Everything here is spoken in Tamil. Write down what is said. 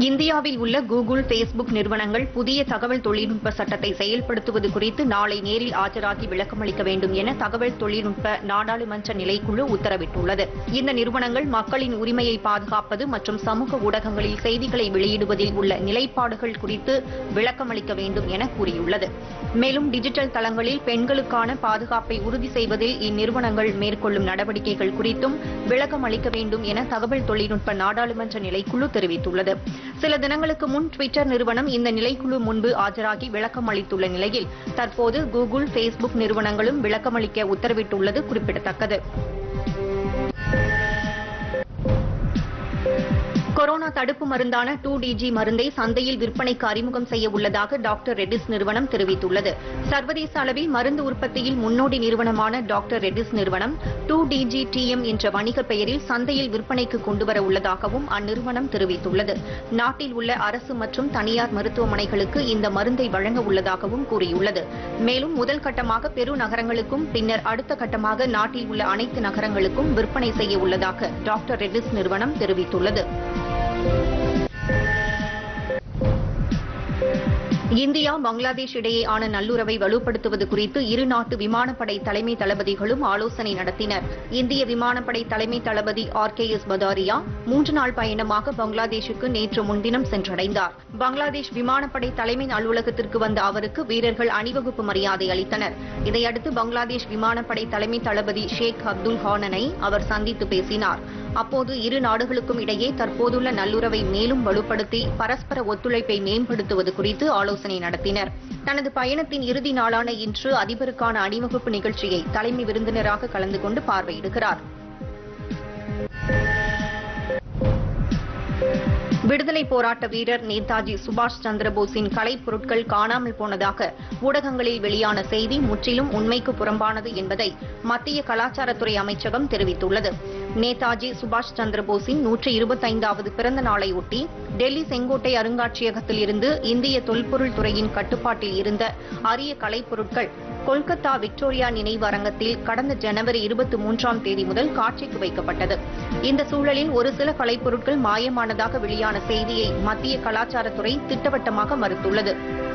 இந்தியாவில் உள்ள கூகுள் பேஸ்புக் நிறுவனங்கள் புதிய தகவல் தொழில்நுட்ப சட்டத்தை செயல்படுத்துவது குறித்து நாளை நேரில் ஆஜராகி விளக்கமளிக்க வேண்டும் என தகவல் தொழில்நுட்ப நாடாளுமன்ற நிலைக்குழு உத்தரவிட்டுள்ளது இந்த நிறுவனங்கள் மக்களின் உரிமையை பாதுகாப்பது மற்றும் சமூக ஊடகங்களில் செய்திகளை வெளியிடுவதில் உள்ள நிலைப்பாடுகள் குறித்து விளக்கமளிக்க வேண்டும் என கூறியுள்ளது மேலும் டிஜிட்டல் தளங்களில் பெண்களுக்கான பாதுகாப்பை உறுதி செய்வதில் இந்நிறுவனங்கள் மேற்கொள்ளும் நடவடிக்கைகள் குறித்தும் விளக்கம் அளிக்க வேண்டும் என தகவல் தொழில்நுட்ப நாடாளுமன்ற நிலைக்குழு தெரிவித்துள்ளது சில தினங்களுக்கு முன் ட்விட்டர் நிறுவனம் இந்த நிலைக்குழு முன்பு ஆஜராகி விளக்கம் அளித்துள்ள நிலையில் தற்போது கூகுள் பேஸ்புக் நிறுவனங்களும் விளக்கமளிக்க உத்தரவிட்டுள்ளது குறிப்பிடத்தக்கது கொரோனா தடுப்பு மருந்தான டூ டிஜி மருந்தை சந்தையில் விற்பனைக்கு அறிமுகம் செய்ய உள்ளதாக டாக்டர் ரெட்டிஸ் நிறுவனம் தெரிவித்துள்ளது சர்வதேச அளவில் மருந்து உற்பத்தியில் முன்னோடி நிறுவனமான டாக்டர் ரெட்டிஸ் நிறுவனம் டூ டிஜி டிஎம் என்ற வணிக பெயரில் சந்தையில் விற்பனைக்கு கொண்டுவர உள்ளதாகவும் அந்நிறுவனம் தெரிவித்துள்ளது நாட்டில் உள்ள அரசு மற்றும் தனியார் மருத்துவமனைகளுக்கு இந்த மருந்தை வழங்க உள்ளதாகவும் கூறியுள்ளது மேலும் முதல் கட்டமாக பெரு நகரங்களுக்கும் பின்னர் அடுத்த கட்டமாக நாட்டில் உள்ள அனைத்து நகரங்களுக்கும் விற்பனை செய்ய உள்ளதாக டாக்டர் ரெட்டிஸ் நிறுவனம் தெரிவித்துள்ளது இந்தியா பங்களாதேஷ் இடையேயான நல்லுறவை வலுப்படுத்துவது குறித்து இரு நாட்டு விமானப்படை தலைமை தளபதிகளும் ஆலோசனை நடத்தினர் இந்திய விமானப்படை தலைமை தளபதி ஆர் கே எஸ் பதாரியா மூன்று நாள் பயணமாக பங்களாதேஷுக்கு நேற்று முன்தினம் சென்றடைந்தார் பங்களாதேஷ் விமானப்படை தலைமை அலுவலகத்திற்கு வந்த அவருக்கு வீரர்கள் அணிவகுப்பு மரியாதை அளித்தனர் இதையடுத்து பங்களாதேஷ் விமானப்படை தலைமை தளபதி ஷேக் அப்துல் ஹானனை அவர் சந்தித்து பேசினார் அப்போது இரு நாடுகளுக்கும் இடையே தற்போதுள்ள நல்லுறவை மேலும் வலுப்படுத்தி பரஸ்பர ஒத்துழைப்பை மேம்படுத்துவது குறித்து ஆலோசனை நடத்தினர் தனது பயணத்தின் இறுதி நாளான இன்று அதிபருக்கான அணிவகுப்பு நிகழ்ச்சியை தலைமை விருந்தினராக கலந்து கொண்டு பார்வையிடுகிறார் விடுதலை போராட்ட வீரர் நேதாஜி சுபாஷ் சந்திரபோஸின் கலைப் பொருட்கள் காணாமல் போனதாக ஊடகங்களில் வெளியான செய்தி முற்றிலும் உண்மைக்கு புறம்பானது என்பதை மத்திய கலாச்சாரத்துறை அமைச்சகம் தெரிவித்துள்ளது நேதாஜி சுபாஷ் சந்திரபோஸின் நூற்றி இருபத்தைந்தாவது பிறந்த நாளையொட்டி டெல்லி செங்கோட்டை அருங்காட்சியகத்தில் இருந்து இந்திய தொல்பொருள் துறையின் கட்டுப்பாட்டில் இருந்த அரிய கலைப்பொருட்கள் கொல்கத்தா விக்டோரியா நினைவு அரங்கத்தில் கடந்த ஜனவரி இருபத்தி மூன்றாம் தேதி முதல் காட்சிக்கு வைக்கப்பட்டது இந்த சூழலில் ஒரு சில கலைப்பொருட்கள் மாயமானதாக வெளியான செய்தியை மத்திய கலாச்சாரத்துறை திட்டவட்டமாக மறுத்துள்ளது